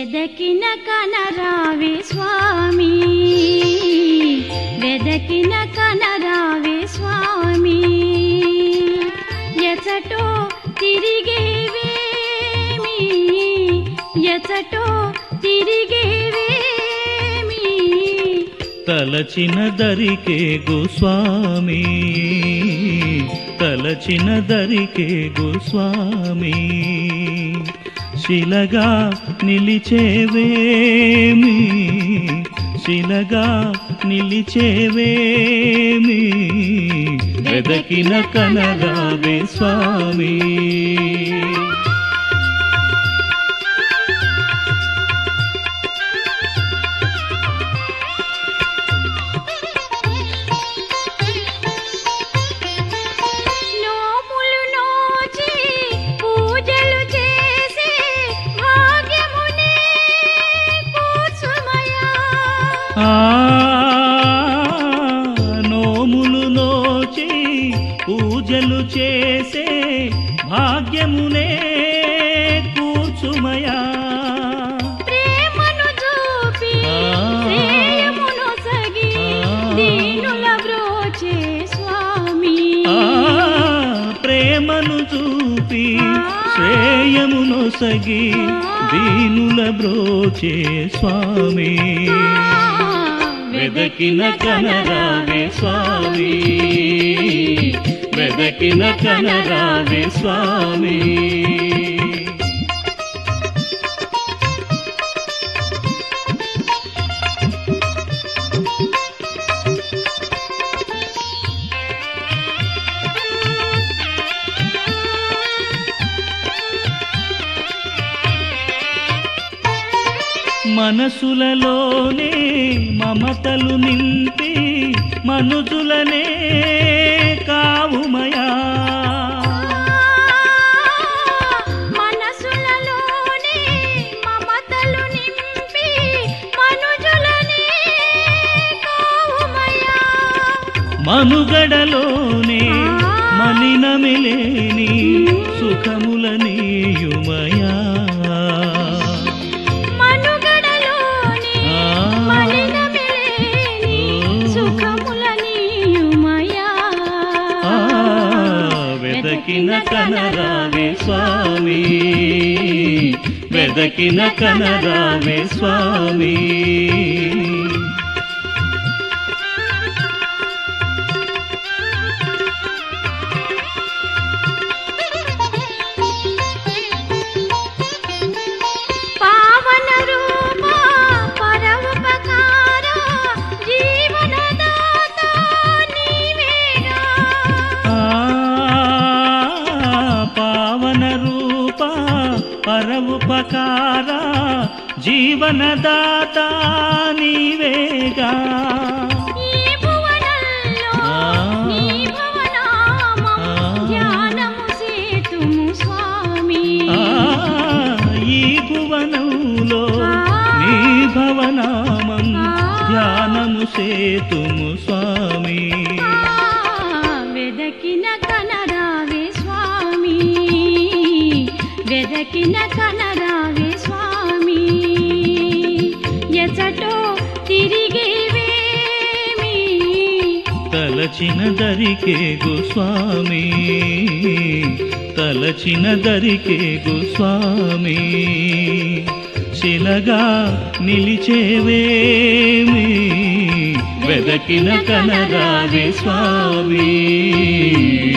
వెదకిన కనరావి స్వామి వెదకిన కనరావి స్వామి ఎచటో తిరిగేవేమి ఎచటో తిరిగేవేమి తలచిన దరికే గోస్వామి తలచిన దరికే గోస్వామి శిలగా నిలిచేవేమి శిలగా నిలిచేవేమి వెదకిన కనరావే స్వామి నోములు నోచి పూజలు చేసి భాగ్యమునే కూర్చుమయా ఆ నోములు నోచి పూజలు చేసే భాగ్యమునే కూర్చుమయా ప్రేమను చూపి ఆ. శ్రేయమును సగి ఆ. దీనుల బ్రోచే స్వామి ఆ ప్రేమను చూపి ఆ. శ్రేయమును సగి దీనుల బ్రోచే స్వామి వెదకిన కనరావే స్వామి వెదకిన కనరావే స్వామి మనసులలోనే మమతలు నింపి మనుజులనే కావుమయా మనసులలోనే మమతలు నింపి మనుజులనే కావుమయా మనుగడలోనే మలినమిలేని సుఖములనీయుమయా మనుగడలోనే ఆ. మలినమిలేని సుఖములనీయుమయా ఆ, వెదకిన కనరావే స్వామి వెదకిన కనరావే స్వామి పావన రూప పరోపకార జీవనదాత నీవేగా ఆ, పావన రూప పరవుపకార జీవనదాత నీవేగా ఈ భువనంలో ఆ. నీ భవనామం ఆ. ధ్యానము సేతుము స్వామి ఆ, ఈ భువనంలో ఆ. నీ భవనామం ఆ. ధ్యానము సేతుము స్వామి ఆ, వెదకిన కనరావే స్వామి వెదకిన కనరావే స్వామి ఎచటో తిరిగేవేమి తలచిన దరికే గోస్వామి తలచిన దరికే గోస్వామి శిలగా నిలిచేవేమి వెదకిన కనరావే స్వామి